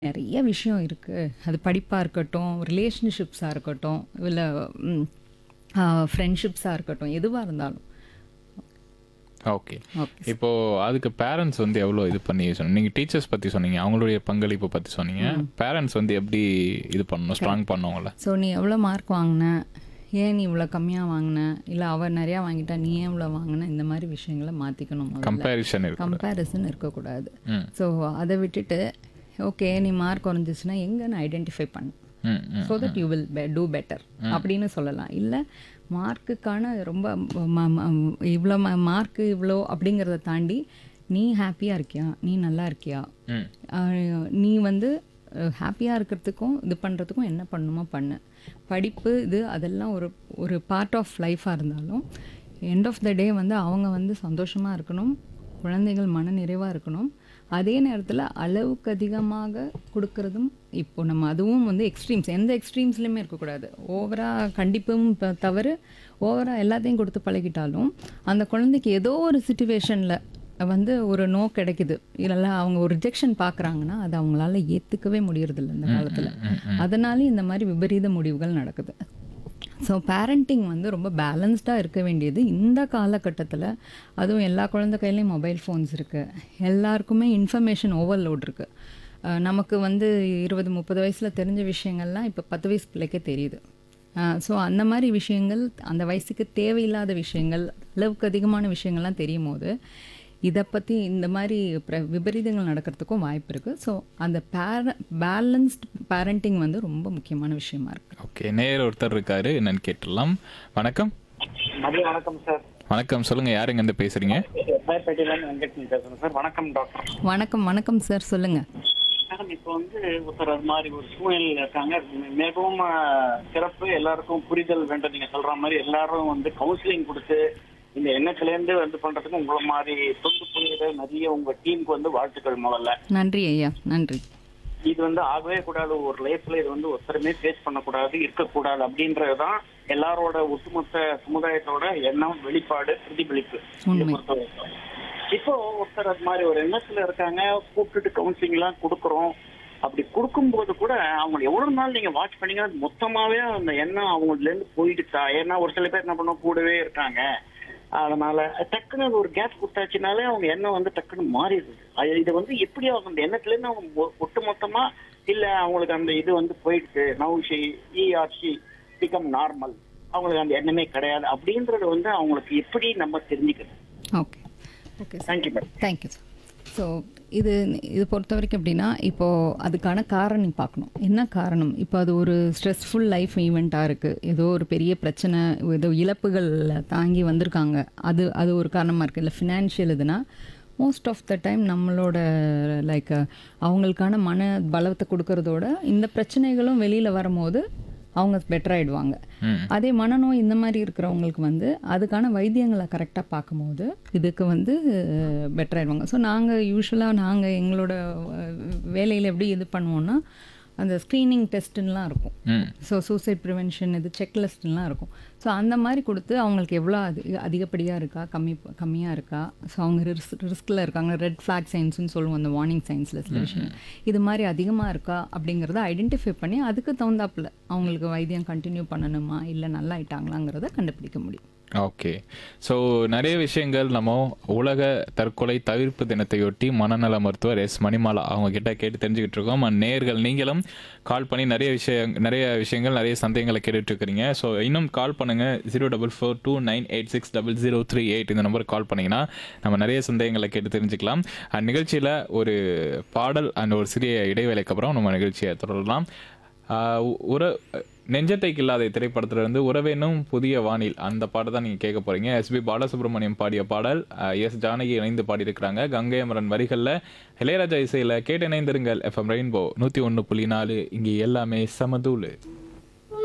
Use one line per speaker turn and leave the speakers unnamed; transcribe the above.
நெறைய விஷயம் இருக்கு. அது படிப்பா இருக்கட்டும், ரிலேஷன்ஷிப்ஸா இருக்கட்டும், இல்ல ம் அ ஃப்ரெண்ட்ஷிப்ஸா இருக்கட்டும், எதுவா இருந்தாலும்.
ஓகே.
ஓகே.
இப்போ அதுக்கு பேரண்ட்ஸ் வந்து எவ்வளோ இது பண்ணி சொன்னீங்க? நீங்க டீச்சர்ஸ் பத்தி சொன்னீங்க. அவங்களுடைய பங்களிப்பு பத்தி சொன்னீங்க.
ம்.
பேரண்ட்ஸ் வந்து எப்படி இது பண்ணணும்? Strong
correct.
பண்ணவங்கள?
ஸோ நீ எவ்வளோ மார்க் வாங்குன? ஏன் நீ இவ்வளோ கம்மியா வாங்குன? இல்ல அவ நெறையா வாங்கிட்டா, நீ ஏன் இவ்வளோ வாங்குன? இந்த மாரி விஷயங்கள மாத்திக்கணும் முதல்ல.
கம்பேரிசன் இருக்கக்கூடாது.
கம்பேரிசன் இருக்கக்கூடாது.
ம்.
ஸோ அத விட்டுட்டு, ஓகே நீ மார்க் குறைஞ்சிச்சுன்னா எங்கன்னு ஐடென்டிஃபை பண்ணு.
ம், ம்,
so that you will be do better அப்படின்னு சொல்லலாம். இல்ல மார்க்குக்கான ரொம்ப ம ம இவ்வளோ ம மார்க்கு இவ்வளோ அப்படிங்கிறத தாண்டி, நீ ஹேப்பியா இருக்கியா? நீ நல்லா இருக்கியா?
ம்.
அ நீ வந்து அ ஹேப்பியா இருக்கிறதுக்கும், இது பண்ணுறதுக்கும் என்ன பண்ணணுமோ பண்ணு. படிப்பு இது அதெல்லாம் ஒரு ஒரு பார்ட் ஆஃப் லைஃபா இருந்தாலும், எண்ட் ஆஃப் த டே வந்து அவங்க வந்து சந்தோஷமா இருக்கணும். குழந்தைகள் மனநிறைவா இருக்கணும். அதே நேரத்துல அளவுக்கு அதிகமாக குடுக்கறதும் இப்போ நம்ம அதுவும் வந்து எக்ஸ்ட்ரீம்ஸ் எந்த எக்ஸ்ட்ரீம்ஸ்லயுமே இருக்கக்கூடாது. ஓவரா கண்டிப்பும் த தவறு. ஓவரா எல்லாத்தையும் குடுத்து பழகிட்டாலும், அந்த குழந்தைக்கு ஏதோ ஒரு சிச்சுவேஷன்ல வந்து ஒரு நோ கிடைக்குது. இல்ல அவங்க ஒரு ரிஜெக்ஷன் பார்க்குறாங்கன்னா, அத அவங்களால ஏத்துக்கவே முடியறதில்ல இந்த காலத்துல. அதனாலயும் இந்த மாரி விபரீத முடிவுகள் நடக்குது. ஸோ பேரண்டிங் வந்து ரொம்ப பேலன்ஸ்டா இருக்க வேண்டியது இந்த காலகட்டத்துல, அதுவும் எல்லா குழந்தை கையிலயும் மொபைல் ஃபோன்ஸ் இருக்கு. எல்லாருக்குமே இன்ஃபர்மேஷன் ஓவர்லோட் இருக்கு. அ நமக்கு வந்து 20, 30 வயசுல தெரிஞ்ச விஷயங்கள்லாம் இப்ப 10 வயசு பிள்ளைக்கே தெரியுது. அ ஸோ அந்த மாரி விஷயங்கள், அந்த வயசுக்கு தேவையில்லாத விஷயங்கள், அளவுக்கு அதிகமான விஷயங்கள்லாம் தெரியும்போது, இத பத்தி இந்த மாரி பிர விபரீதங்கள் நடக்கிறதுக்கும் வாய்ப்பு இருக்கு. ஸோ அந்த பேர பேலன்ஸ்ட் பேரண்டிங் வந்து ரொம்ப முக்கியமான விஷயமா இருக்கு.
ஓகே. நேயர் ஒருத்தர் இருக்காரு. என்னன்னு கேட்டுடலாம். வணக்கம்.
மதிய வணக்கம் சார்
வணக்கம். சொல்லுங்க. யார் எங்கேருந்து பேசுறீங்க?
பேட்டையிலேருந்து வெங்கட்னி பேசுறேன் சார் வணக்கம் டாக்டர்
வணக்கம், வணக்கம் சார். சொல்லுங்க.
மேடம் இப்போ வந்து ஒருத்தர் அது மாதிரி ஒரு சூழ்நிலையில் இருக்காங்க மிகவும் அஹ், சிறப்பு எல்லாருக்கும் புரிதல் வேண்டும் நீங்க சொல்ற மாதிரி எல்லாரும் வந்து கவுன்சிலிங் கொடுத்து இந்த எண்ணத்திலேருந்து வந்து பண்றதுக்கு உங்களை மாதிரி தொண்டு புரியுற நிறைய உங்க டீமுக்கு வந்து வாழ்த்துக்கள் முதல்ல
நன்றி ஐயா. நன்றி.
இது வந்து ஆகவே கூடாது ஒரு லைஃப்ல இது வந்து ஒருத்தருமே ஃபேஸ் பண்ணக்கூடாது இருக்கக்கூடாது அப்படின்றதுதான் எல்லாரோட ஒட்டுமொத்த சமுதாயத்தோட எண்ணம் வெளிப்பாடு பிரதிபலிப்பு இதை
உண்மை.
பொறுத்தவரைக்கும். இப்போ ஒருத்தர் அது மாதிரி ஒரு எண்ணத்துல இருக்காங்க கூப்பிட்டுட்டு கவுன்சிலிங் எல்லாம் கொடுக்குறோம் அப்படி கொடுக்கும்போது கூட அவங்க எவ்வளவு நாள் நீங்க வாட்ச் பண்ணீங்கன்னா அது மொத்தமாவே அந்த எண்ணம் அவங்கள்ல இருந்து போயிடுச்சா ஏன்னா ஒரு சில பேர் என்ன பண்ணுவோம் கூடவே இருக்காங்க அதனால டக்குன்னு அது ஒரு கேப் கொடுத்தாச்சுனாலே அவங்க எண்ணம் வந்து டக்குன்னு மாறிடுது அது இது வந்து எப்படி அவங்க அந்த எண்ணத்துல இருந்து அவங்க ஒ- ஒட்டு மொத்தமா இல்ல அவங்களுக்கு அந்த இது வந்து போயிடுச்சு நவு ஷி இ ஆர் ஷி பிகம் நார்மல் அவங்களுக்கு அந்த எண்ணமே கிடையாது அப்படின்றது வந்து அவங்களுக்கு எப்படி நம்ம தெரிஞ்சுக்கிறது
okay. Okay sir.
Thank you madam
thank you sir. So இது இது பொறுத்த வரைக்கும் எப்படின்னா, இப்போ அதுக்கான காரணம் பார்க்கணும். என்ன காரணம்? இப்போ அது ஒரு ஸ்ட்ரெஸ்ஃபுல் லைஃப் ஈவெண்ட்டா இருக்கு. ஏதோ ஒரு பெரிய பிரச்சனை, ஏதோ இழப்புகள் தாங்கி வந்திருக்காங்க. அது அது ஒரு காரணமா இருக்கு. இல்ல ஃபினான்ஷியல் இதுனா, மோஸ்ட் ஆஃப் த டைம் நம்மளோட லைக் அவங்களுக்கான மன பலத்தை கொடுக்கறதோட, இந்த பிரச்சனைகளும் வெளியில வரும்போது அவங்க பெட்டர் ஆயிடுவாங்க.
ம்.
அதே மனநோய் இந்த மாதிரி இருக்கிறவங்களுக்கு வந்து அதுக்கான வைத்தியங்களை கரெக்டாக பார்க்கும்போது இதுக்கு வந்து பெட்டர் ஆயிடுவாங்க ஸோ நாங்கள் யூஸ்வலாக நாங்கள் எங்களோட வேலையில் எப்படி இது பண்ணுவோம்னா அந்த ஸ்க்ரீனிங் டெஸ்ட்டுலாம் இருக்கும்
ம்.
ஸோ சூசைட் ப்ரிவென்ஷன் இது செக்லிஸ்ட்லாம் இருக்கும் ஸோ அந்த மாதிரி கொடுத்து அவங்களுக்கு எவ்வளோ அது அதிகப்படியாக இருக்கா கம்மி கம்மியாக இருக்கா ஸோ அவங்க ரிஸ்க் ரிஸ்கில் இருக்காங்க ரெட் ஃப்ளாக் சைன்ஸ்னு சொல்லுவோம் அந்த வார்னிங் சைன்ஸில் சில விஷயம் இது மாதிரி அதிகமாக இருக்கா அப்படிங்கிறத ஐடென்டிஃபை பண்ணி அதுக்கு தகுந்தாப்புல அவங்களுக்கு வைத்தியம் கண்டினியூ பண்ணணுமா இல்லை நல்லா ஆயிட்டாங்களாங்கிறத கண்டுபிடிக்க முடியும்
ஓகே ஸோ நிறைய விஷயங்கள் நம்ம உலக தற்கொலை தவிர்ப்பு தினத்தையொட்டி மனநல மருத்துவர் எஸ் மணிமாலா அவங்க கிட்ட கேட்டு தெரிஞ்சுக்கிட்டு இருக்கோம் And நேயர்கள் நீங்களும் கால் பண்ணி நிறைய விஷயம் நிறைய விஷயங்கள் நிறைய சந்தேகங்களை கேட்டுட்டு இருக்கிறீங்க ஸோ இன்னும் கால் பண்ணுங்க zero double four two nine eight six double zero three eight இந்த நம்பருக்கு கால் பண்ணீங்கன்னா நம்ம நிறைய சந்தேகங்களை கேட்டு தெரிஞ்சுக்கலாம் அண்ட் நிகழ்ச்சியில் ஒரு பாடல் அண்ட் ஒரு சிறிய இடைவேளைக்கு அப்புறம் நம்ம நிகழ்ச்சியை தொடரலாம் ஆஹ் உற நெஞ்சத்தை கில்லாத திரைப்படத்துல இருந்து உறவேனும் புதிய வானில் அந்த பாட்டை தான் நீங்க கேட்க போறீங்க எஸ்பி பாலசுப்ரமணியம் பாடிய பாடல் ஆஹ் எஸ் ஜானகி இணைந்து பாடியிருக்கிறாங்க கங்கை அமரன் வரிகள்ல இளையராஜா இசையில கேட்டு இணைந்திருங்கள் எஃப்எம் ரெயின்போ நூத்தி ஒன்று புள்ளி நாலு இங்கே எல்லாமே சமதூளு